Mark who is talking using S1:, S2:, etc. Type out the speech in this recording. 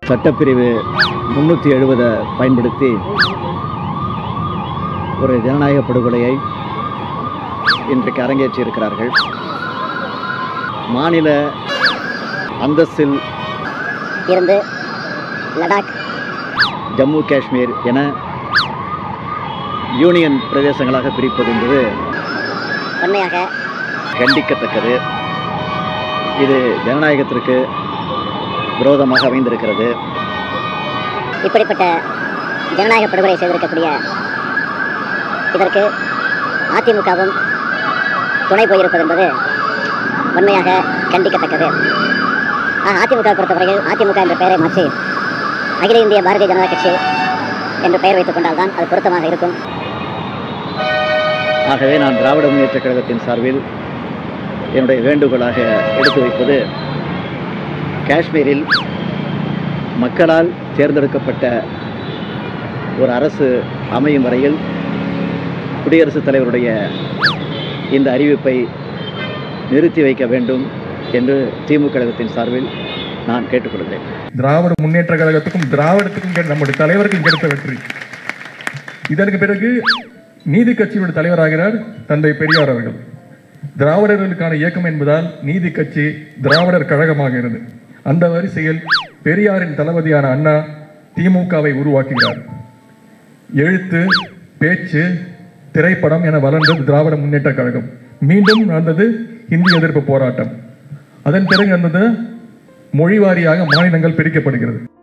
S1: சட்டப்பிரிவு முன்னூற்றி எழுபதை பயன்படுத்தி ஒரு ஜனநாயக படுகொலையை இன்றைக்கு அரங்கேற்றியிருக்கிறார்கள் மாநில அந்தஸ்தில்
S2: இருந்து லடாக்
S1: ஜம்மு காஷ்மீர் என யூனியன் பிரதேசங்களாக பிரிப்பது என்பது
S2: உண்மையாக
S1: கண்டிக்கத்தக்கது இது ஜனநாயகத்திற்கு விரோதமாக அமைந்திருக்கிறது
S2: இப்படிப்பட்ட ஜனநாயக படுகொலை செய்திருக்கக்கூடிய இதற்கு அதிமுகவும் துணை போயிருப்பது என்பது உண்மையாக கண்டிக்கத்தக்கது ஆக அதிமுக பொறுத்தவரையில் அதிமுக என்ற பெயரை மாற்றி அகில இந்திய பாரதிய ஜனதா கட்சி என்று பெயர் வைத்துக் கொண்டால்தான் அது பொருத்தமாக இருக்கும்
S1: ஆகவே நான் திராவிட முன்னேற்றக் கழகத்தின் சார்பில் என்னுடைய வேண்டுகோளாக எடுத்து வைப்பது காஷ்மீரில் மக்களால் தேர்ந்தெடுக்கப்பட்ட ஒரு அரசு அமையும் வரையில் குடியரசுத் தலைவருடைய இந்த அறிவிப்பை நிறுத்தி வைக்க வேண்டும் என்று திமுக கழகத்தின் சார்பில் நான் கேட்டுக்கொள்கிறேன்
S3: திராவிட முன்னேற்ற கழகத்துக்கும் திராவிடத்துக்கும் கிடை- நம்முடைய தலைவருக்கும் கிடைத்த வெற்றி இதற்கு பிறகு நீதி கட்சியுடைய தலைவராகிறார் தந்தை பெரியார் அவர்கள் திராவிடர்களுக்கான இயக்கம் என்பதால் நீதி கட்சி திராவிடர் கழகமாகிறது அந்த வரிசையில் பெரியாரின் தளபதியான அண்ணா திமுகவை உருவாக்குகிறார் எழுத்து பேச்சு திரைப்படம் என வளர்ந்தது திராவிட முன்னேற்ற கழகம் மீண்டும் நடந்தது இந்தி எதிர்ப்பு போராட்டம் அதன் பிறகு நடந்தது மொழி வாரியாக மாநிலங்கள் பிரிக்கப்படுகிறது